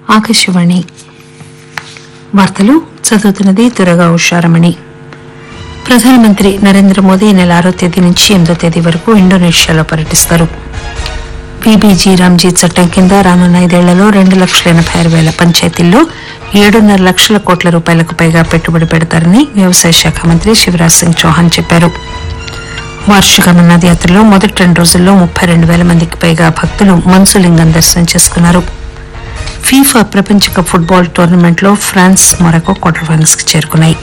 ఆకాశవాణి వార్తలు చదువుతున్నది దురగా ఉషారమణి ప్రధానమంత్రి నరేంద్ర మోదీ ఈ నెల ఆరో తేదీ నుంచి ఎనిమిదో తేదీ వరకు ఇండోనేషియాలో పర్యటిస్తారు బీబీజీ రామ్జీ చట్టం కింద రానున్న ఐదేళ్లలో రెండు లక్షల ఎనభై ఆరు వేల పంచాయతీల్లో ఏడున్నర లక్షల కోట్ల రూపాయలకు పైగా పెట్టుబడి పెడతారని వ్యవసాయ శాఖ మంత్రి శివరాజ్ సింగ్ చౌహాన్ చెప్పారు వార్షిక అమర్నాథ్ యాత్రలో మొదటి రెండు రోజుల్లో ముప్పై రెండు వేల మందికి పైగా భక్తులు మంచులింగం దర్శనం చేసుకున్నారు ఫీఫా ప్రపంచ కప్ ఫుట్బాల్ టోర్నమెంట్లో ఫ్రాన్స్ మొరకో క్వార్టర్ ఫైనల్స్ కి చేరుకున్నాయి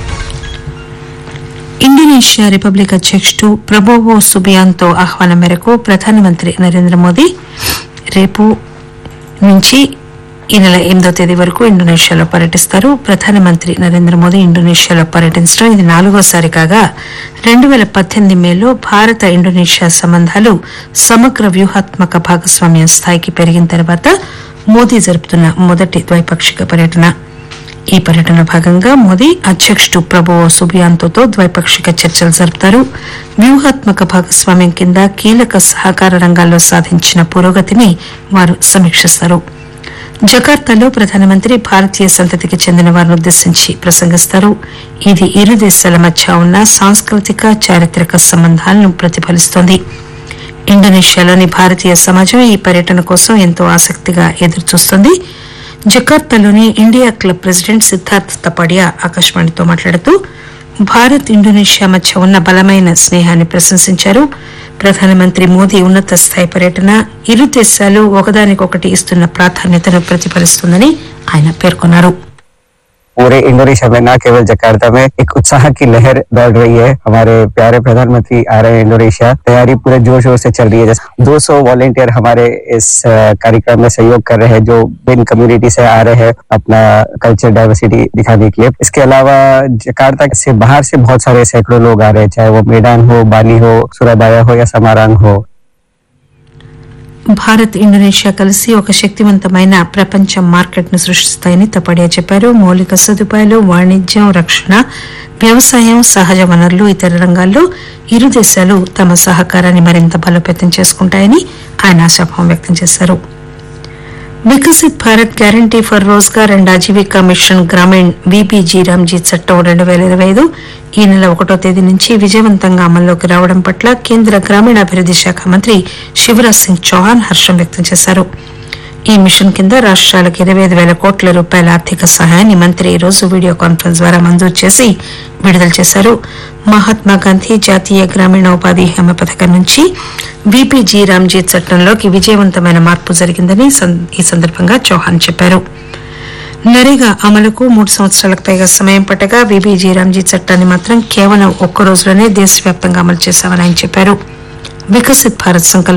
ఇండోనేషియా రిపబ్లిక్ అధ్యక్షుడు ప్రబోవో సుబియాంతో ఆహ్వానం మేరకు ప్రధానమంత్రి నరేంద్ర మోదీ రేపు నుంచి ఈ నెల ఎనిమిదో తేదీ వరకు ఇండోనేషియాలో పర్యటిస్తారు ప్రధానమంత్రి నరేంద్ర మోదీ ఇండోనేషియాలో పర్యటించడం ఇది నాలుగోసారి కాగా రెండు వేల పద్దెనిమిది మేలో భారత ఇండోనేషియా సంబంధాలు సమగ్ర వ్యూహాత్మక భాగస్వామ్యం స్థాయికి పెరిగిన తర్వాత మోదీ జరుపుతున్న మొదటి ద్వైపాక్షిక పర్యటన ఈ పర్యటన భాగంగా మోదీ అధ్యక్షుడు ప్రభువో సుబియాంతోతో ద్వైపాక్షిక చర్చలు జరుపుతారు వ్యూహాత్మక భాగస్వామ్యం కింద కీలక సహకార రంగాల్లో సాధించిన పురోగతిని వారు సమీక్షిస్తారు జకార్తాలో ప్రధానమంత్రి భారతీయ సంతతికి చెందిన వారిని ఉద్దేశించి ప్రసంగిస్తారు ఇది ఇరు దేశాల మధ్య ఉన్న సాంస్కృతిక చారిత్రక సంబంధాలను ప్రతిఫలిస్తోంది ఇండోనేషియాలోని భారతీయ సమాజం ఈ పర్యటన కోసం ఎంతో ఆసక్తిగా ఎదురుచూస్తోంది జకార్తాలోని India club president Siddharth Tapadia ఆకాశవాణితో మాట్లాడుతూ భారత్ ఇండోనేషియా మధ్య ఉన్న బలమైన స్నేహాన్ని ప్రశంసించారు ప్రధానమంత్రి మోదీ ఉన్నత స్థాయి పర్యటన ఇరు దేశాలు ఒకదానికొకటి ఇస్తున్న ప్రాధాన్యతను ప్రతిఫలిస్తుందని ఆయన పేర్కొన్నారు पूरे इंडोनेशिया में न केवल जकार्ता में एक उत्साह की लहर दौड़ रही है हमारे प्यारे प्रधानमंत्री आ रहे हैं इंडोनेशिया तैयारी पूरे जोर शोर से चल रही है जैसे 200 वॉलेंटियर हमारे इस अ, कार्यक्रम में सहयोग कर रहे हैं जो बिन कम्युनिटी से आ रहे हैं अपना कल्चर डाइवर्सिटी दिखाने के लिए इसके अलावा जकार्ता से बाहर से बहुत सारे सैकड़ों लोग आ रहे हैं चाहे वो मेडान हो बाली हो सुराबाया हो या समारांग हो భారత్ ఇండోనేషియా కలిసి ఒక శక్తివంతమైన ప్రపంచ మార్కెట్ ను సృష్టిస్తాయని తపడియా చెప్పారు మౌలిక సదుపాయాలు వాణిజ్యం రక్షణ వ్యవసాయం సహజ వనరులు ఇతర రంగాల్లో ఇరు దేశాలు తమ సహకారాన్ని మరింత బలోపేతం చేసుకుంటాయని ఆయన ఆశాభావం వ్యక్తం చేశారు Viksit Bharat guarantee for Rozgar and Ajeevika mission Grameen VBG RAM G చట్టం రెండు వేల ఇరవై ఐదు ఈ నెల ఒకటో తేదీ నుంచి విజయవంతంగా అమల్లోకి రావడం పట్ల కేంద్ర గ్రామీణాభివృద్ది శాఖ మంత్రి శివరాజ్ సింగ్ చౌహాన్ హర్షం వ్యక్తం చేశారు ఈ మిషన్ కింద రాష్ట్రాలకు ఇరవై ఐదు వేల కోట్ల రూపాయల ఆర్థిక సహాయాన్ని మంత్రి ఈ రోజు వీడియో కాన్ఫరెన్స్ ద్వారా మంజూరు చేసి విడుదల చేశారు మహాత్మా గాంధీ జాతీయ గ్రామీణ ఉపాధి హామీ పథకం నుంచి బీపీజీ రామ్జీ చట్టంలోకి విజయవంతమైన మార్పు జరిగిందని సం- ఈ సందర్భంగా చౌహాన్ చెప్పారు నరేగా అమలుకు మూడు సంవత్సరాలకు పైగా సమయం పట్టగా బీబీజీ రామ్జీ చట్టాన్ని మాత్రం కేవలం ఒక్క రోజులోనే దేశవ్యాప్తంగా అమలు చేశామని ఆయన చెప్పారు వికసిత్ భారత్ సంకల్పం